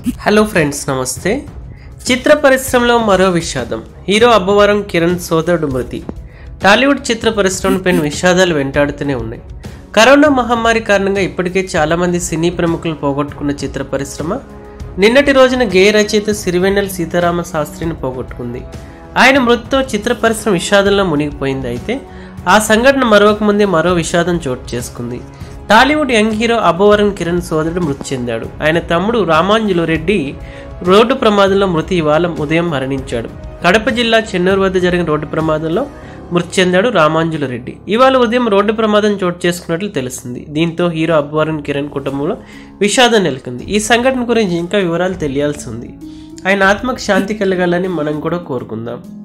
hello friends నమస్తే చిత్ర పరిశ్రమలో మరో విషాదం హీరో అబ్బవరం కిరణ్ సోదరుడు మృతి టాలీవుడ్ చిత్ర పరిశ్రమపై విషాదాలు వెంటాడుతూనే ఉన్నాయి కరోనా మహమ్మారి కారణంగా ఇప్పటికే చాలామంది సినీ ప్రముఖులను పోగొట్టుకున్న చిత్ర పరిశ్రమ నిన్నటి రోజున గేయ రచయిత సిరివెన్నెల సీతారామ శాస్త్రిని పోగొట్టుకుంది ఆయన మృతితో చిత్ర పరిశ్రమ విషాదంలో మునిగిపోయింది అయితే ఆ సంఘటన మరొక ముందే మరో విషాదం చోటు చేసుకుంది Tollywood young hero Abbavaram Kiran సోదరుడు మృతి చెందాడు ఆయన తమ్ముడు రామాంజులు రెడ్డి రోడ్డు ప్రమాదంలో మృతి ఇవాళ ఉదయం మరణించాడు కడప జిల్లా చెన్నూరు వద్ద జరిగిన రోడ్డు ప్రమాదంలో మృతి చెందాడు రామాంజుల రెడ్డి ఇవాళ ఉదయం రోడ్డు ప్రమాదం చోటు చేసుకున్నట్లు తెలిసింది దీంతో హీరో అబ్బవరం కిరణ్ కుటుంబంలో విషాదం నెలకొంది ఈ సంఘటన గురించి ఇంకా వివరాలు తెలియాల్సి ఉంది ఆయన ఆత్మకు శాంతి కలగాలని మనం కూడా కోరుకుందాం